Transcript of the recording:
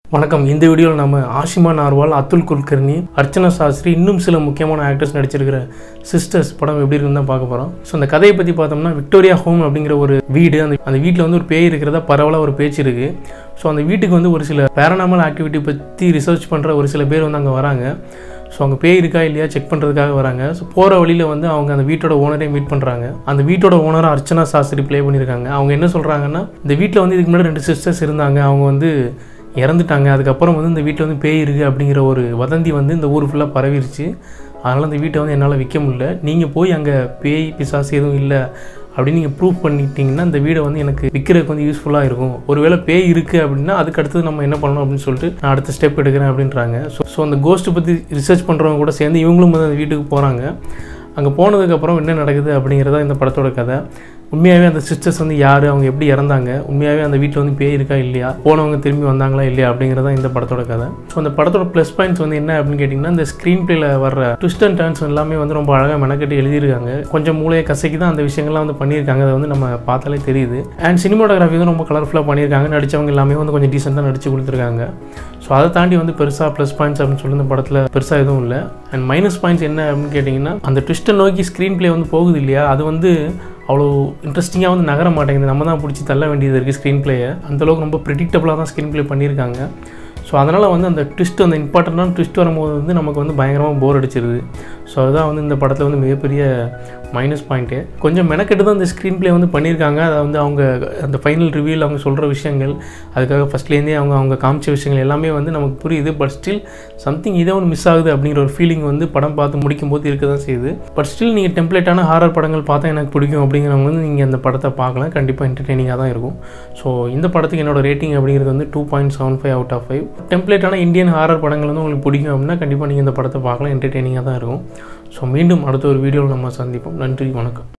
வணக்கம் இந்த வீடியோவில் நம்ம ஆஷிமா நார்வால் அத்துல் குல்கர்னி அர்ச்சனா சாஸ்திரி இன்னும் சில முக்கியமான ஆக்டர்ஸ் நடிச்சிருக்கிற சிஸ்டர்ஸ் படம் எப்படி இருக்குன்னு தான் பார்க்க போகிறோம் ஸோ அந்த கதையை பற்றி பார்த்தோம்னா விக்டோரியா ஹோம் அப்படிங்கிற ஒரு வீடு அந்த அந்த வீட்டில் வந்து ஒரு பேய் இருக்கிறதா பரவலாக ஒரு பேச்சு இருக்குது ஸோ அந்த வீட்டுக்கு வந்து ஒரு சில பேரனாமல் ஆக்டிவிட்டி பற்றி ரிசர்ச் பண்ணுற ஒரு சில பேர் வந்து அங்கே வராங்க ஸோ அங்கே பேய் இருக்கா இல்லையா செக் பண்ணுறதுக்காக வராங்க ஸோ போகிற வழியில் வந்து அவங்க அந்த வீட்டோட ஓனரே மீட் பண்ணுறாங்க அந்த வீட்டோட ஓனரை அர்ச்சனா சாஸ்திரி ப்ளே பண்ணியிருக்காங்க அவங்க என்ன சொல்கிறாங்கன்னா இந்த வீட்டில் வந்து இதுக்கு முன்னாடி ரெண்டு சிஸ்டர்ஸ் இருந்தாங்க அவங்க வந்து இறந்துட்டாங்க அதுக்கப்புறம் வந்து இந்த வீட்டில் வந்து பேய் இருக்குது அப்படிங்கிற ஒரு வதந்தி வந்து இந்த ஊர் ஃபுல்லாக பரவிருச்சு அதனால் இந்த வீட்டை வந்து என்னால் விற்க முடியல நீங்கள் போய் அங்கே பேய் பிசாசு எதுவும் இல்லை அப்படின்னு நீங்கள் ப்ரூவ் பண்ணிட்டீங்கன்னா இந்த வீடை வந்து எனக்கு விற்கிறதுக்கு வந்து யூஸ்ஃபுல்லாக இருக்கும் ஒருவேளை பேய் இருக்குது அப்படின்னா அதுக்கு அடுத்தது நம்ம என்ன பண்ணணும் அப்படின்னு சொல்லிட்டு நான் அடுத்த ஸ்டெப் எடுக்கிறேன் அப்படின்றாங்க ஸோ ஸோ அந்த கோஸ்ட்டை பற்றி ரிசர்ச் பண்ணுறவங்க கூட சேர்ந்து இவங்களும் வந்து அந்த வீட்டுக்கு போகிறாங்க அங்கே போனதுக்கப்புறம் என்ன நடக்குது அப்படிங்கிறதா இந்த படத்தோட கதை உண்மையாகவே அந்த சிஸ்டர்ஸ் வந்து யார் அவங்க எப்படி இறந்தாங்க உண்மையாகவே அந்த வீட்டில் வந்து பேய் இருக்கா இல்லையா போனவங்க திரும்பி வந்தாங்களா இல்லையா அப்படிங்கிறதா இந்த படத்தோட கதை ஸோ அந்த படத்தோட ப்ளஸ் பாயிண்ட்ஸ் வந்து என்ன அப்படின்னு கேட்டிங்கன்னா இந்த ஸ்க்ரீன் பிளேல வர்ற ட்விஸ்ட் அண்ட் டர்ன்ஸ் எல்லாமே வந்து ரொம்ப அழகாக மெனக்கட்டி எழுதியிருக்காங்க கொஞ்சம் மூளையை கசக்கி தான் அந்த விஷயங்கள்லாம் வந்து பண்ணியிருக்காங்க அதை வந்து நம்ம பார்த்தாலே தெரியுது அண்ட் சினிமாட்டோகிராஃபி வந்து ரொம்ப கலர்ஃபுல்லாக பண்ணியிருக்காங்க நடித்தவங்க எல்லாமே வந்து கொஞ்சம் டீசெண்டாக நடிச்சு கொடுத்துருக்காங்க ஸோ அதை தாண்டி வந்து பெருசாக ப்ளஸ் பாயிண்ட்ஸ் அப்படின்னு சொல்லி இந்த படத்தில் பெருசாக எதுவும் இல்லை அண்ட் மைனஸ் பாயிண்ட்ஸ் என்ன அப்படின்னு கேட்டிங்கன்னா அந்த ட்விஸ்ட்டை நோக்கி ஸ்க்ரீன் பிளே வந்து போகுது இல்லையா அது வந்து அவ்வளோ இன்ட்ரெஸ்டிங்காக வந்து நகர மாட்டேங்குது நம்ம தான் பிடிச்சி தள்ள வேண்டியது இருக்குது ஸ்க்ரீன் பிளேயை அந்தளவுக்கு ரொம்ப ப்ரிடிக்டபுளாக தான் ஸ்க்ரீன் ப்ளே பண்ணியிருக்காங்க ஸோ அதனால் வந்து அந்த ட்விஸ்ட் அந்த இம்பார்ட்டண்ட்டான ட்விஸ்ட் வரும்போது வந்து நமக்கு வந்து பயங்கரமாக போர் அடிச்சிருது ஸோ அதுதான் வந்து இந்த படத்தில் வந்து மிகப்பெரிய மைனஸ் பாயிண்ட்டு கொஞ்சம் மெனக்கெட்டு தான் இந்த ஸ்க்ரீன் ப்ளே வந்து பண்ணியிருக்காங்க அதை வந்து அவங்க அந்த ஃபைனல் ரிவ்யூவில் அவங்க சொல்கிற விஷயங்கள் அதுக்காக ஃபஸ்ட்லேருந்தே அவங்க அவங்க காமிச்ச விஷயங்கள் எல்லாமே வந்து நமக்கு புரியுது பட் ஸ்டில் சம்திங் இதே ஒன்று மிஸ் ஆகுது அப்படிங்கிற ஒரு ஃபீலிங் வந்து படம் பார்த்து முடிக்கும் போது இருக்க தான் செய்யுது பட் ஸ்டில் நீங்கள் டெம்ப்ளேட்டான ஹாரர் படங்கள் பார்த்தா எனக்கு பிடிக்கும் அப்படிங்கிறவங்க வந்து நீங்கள் அந்த படத்தை பார்க்கலாம் கண்டிப்பாக என்டர்டெய்னிங்காக தான் இருக்கும் ஸோ இந்த படத்துக்கு என்னோட ரேட்டிங் அப்படிங்கிறது வந்து two point seven five out of five டெம்ப்ளேட்டான இந்தியன் ஹாரர் படங்கள் வந்து உங்களுக்கு பிடிக்கும் அப்படின்னா கண்டிப்பாக நீங்கள் இந்த படத்தை பார்க்கலாம் என்டர்டெய்னிங்காக தான் இருக்கும் ஸோ மீண்டும் அடுத்த ஒரு வீடியோவில் நம்ம சந்திப்போம் நன்றி வணக்கம்